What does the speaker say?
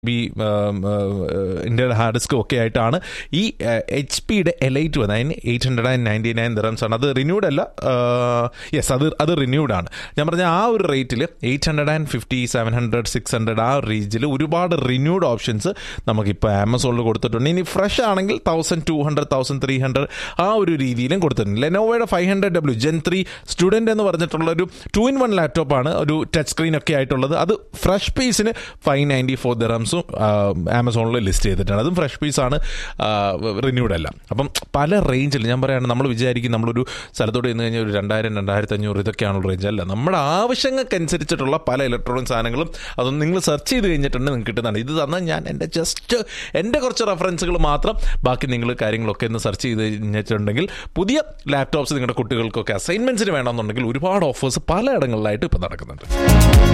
B ഇന്ത്യയുടെ hard disk ഒക്കെ ആയിട്ടാണ് ഈ എച്ച് പിയുടെ എലൈറ്റ് വന്നത് അതിന് eight hundred and ninety nine dirhams ആണ് അത് റിന്യൂഡ് അല്ല യെസ് അത് അത് റിന്യൂഡ് ആണ് ഞാൻ പറഞ്ഞ ആ ഒരു റേറ്റിൽ eight hundred and fifty seven hundred six hundred ആ റേഞ്ചിൽ ഒരുപാട് റിന്യൂഡ് ഓപ്ഷൻസ് നമുക്കിപ്പോൾ ആമസോണിൽ കൊടുത്തിട്ടുണ്ട് ഇനി ഫ്രഷ് ആണെങ്കിൽ thousand two hundred thousand three hundred ആ ഒരു രീതിയിലും കൊടുത്തിട്ടുണ്ട് ലെനോവയുടെ five hundred W gen three student എന്ന് പറഞ്ഞിട്ടുള്ള ഒരു ടു ഇൻ വൺ ലാപ്ടോപ്പാണ് ഒരു ടച്ച് സ്ക്രീൻ ഒക്കെ ആയിട്ടുള്ളത് അത് ഫ്രഷ് പീസിന് ഫൈവ് നയൻറ്റി ഫോർ ദിറംസും ആമസോണിൽ ലിസ്റ്റ് ചെയ്തിട്ടാണ് അതും ഫ്രഷ് പീസാണ് റിന്യൂഡ് അല്ല അപ്പം പല റേഞ്ചിൽ ഞാൻ പറയുകയാണ് നമ്മൾ വിചാരിക്കും നമ്മളൊരു സ്ഥലത്തോട്ട് ചെന്ന് കഴിഞ്ഞാൽ ഒരു രണ്ടായിരം രണ്ടായിരത്തി അഞ്ഞൂറ് ഇതൊക്കെയാണുള്ള റേഞ്ച് അല്ല നമ്മുടെ ആവശ്യങ്ങൾക്കനുസരിച്ചിട്ടുള്ള പല ഇലക്ട്രോണിക് സാധനങ്ങളും അതൊന്നും നിങ്ങൾ സെർച്ച് ചെയ്ത് കഴിഞ്ഞിട്ടുണ്ട് നിങ്ങൾക്ക് കിട്ടുന്നതാണ് ഇത് തന്നാൽ ഞാൻ എൻ്റെ ജസ്റ്റ് എൻ്റെ കുറച്ച് റെഫറൻസുകൾ മാത്രം ബാക്കി നിങ്ങൾ കാര്യങ്ങളൊക്കെ ഒന്ന് സെർച്ച് ചെയ്ത് കഴിഞ്ഞിട്ടുണ്ടെങ്കിൽ പുതിയ ലാപ്ടോപ്സ് നിങ്ങളുടെ കുട്ടികൾക്കൊക്കെ അസൈൻമെൻറ്റ്സിന് വേണമെന്നുണ്ടെങ്കിൽ ഒരുപാട് ഓഫേഴ്സ് പലയിടങ്ങളിലായിട്ട് ഇപ്പോൾ നടക്കുന്നുണ്ട്